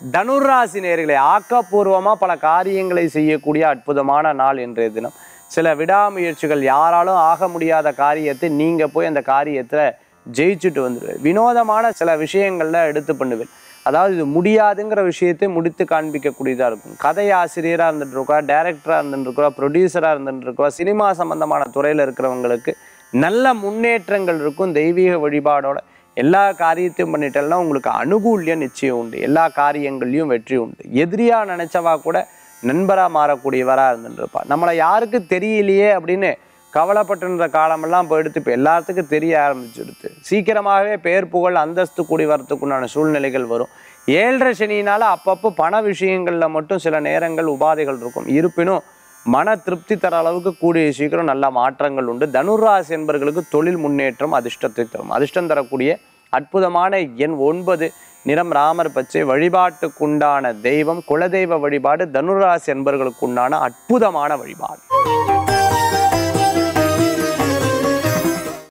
தனுராசி நேர்களை ஆக்கப்பூர்வமாக பல காரியங்களை செய்யக்கூடிய அற்புதமான நாள் இன்றைய தினம் சில விடாமுயற்சிகள் யாராலும் ஆக முடியாத காரியத்தை நீங்கள் போய் அந்த காரியத்தில் ஜெயிச்சுட்டு வந்துடுவேன் வினோதமான சில விஷயங்கள்ல எடுத்து பண்ணுவேன் அதாவது இது முடியாதுங்கிற விஷயத்தை முடித்து காண்பிக்கக்கூடியதாக இருக்கும் கதை ஆசிரியராக இருந்துட்டு இருக்கா டைரக்டராக இருந்துட்டு இருக்கா ப்ரொடியூசராக இருந்துட்டு இருக்கா சினிமா சம்பந்தமான துறையில் இருக்கிறவங்களுக்கு நல்ல முன்னேற்றங்கள் இருக்கும் தெய்வீக வழிபாடோட எல்லா காரியத்தையும் பண்ணிட்டேன்னா உங்களுக்கு அனுகூல்யம் நிச்சயம் உண்டு எல்லா காரியங்கள்லையும் வெற்றி உண்டு எதிரியா நினைச்சவா கூட நண்பராக மாறக்கூடியவராக இருந்துருப்பா நம்மளை யாருக்கு தெரியலையே அப்படின்னு கவலைப்பட்டுன்ற காலமெல்லாம் போயிடுத்து இப்போ எல்லாத்துக்கும் தெரிய ஆரம்பிச்சுடுது சீக்கிரமாகவே பேர் புகழ் அந்தஸ்து கூடி வரத்துக்குண்டான சூழ்நிலைகள் வரும் ஏழரை சனியினால அப்பப்போ பண விஷயங்களில் மட்டும் சில நேரங்கள் உபாதைகள் இருக்கும் இருப்பினும் மன திருப்தி தர அளவுக்கு கூடிய சீக்கிரம் நல்ல மாற்றங்கள் உண்டு தனுராசி என்பவர்களுக்கு தொழில் முன்னேற்றம் அதிர்ஷ்டத்தை தரும் அதிர்ஷ்டம் தரக்கூடிய அற்புதமான எண் ஒன்பது நிறம் ராமர் பச்சை வழிபாட்டுக்குண்டான தெய்வம் குலதெய்வ வழிபாடு தனுராசி என்பவர்களுக்குண்டான அற்புதமான வழிபாடு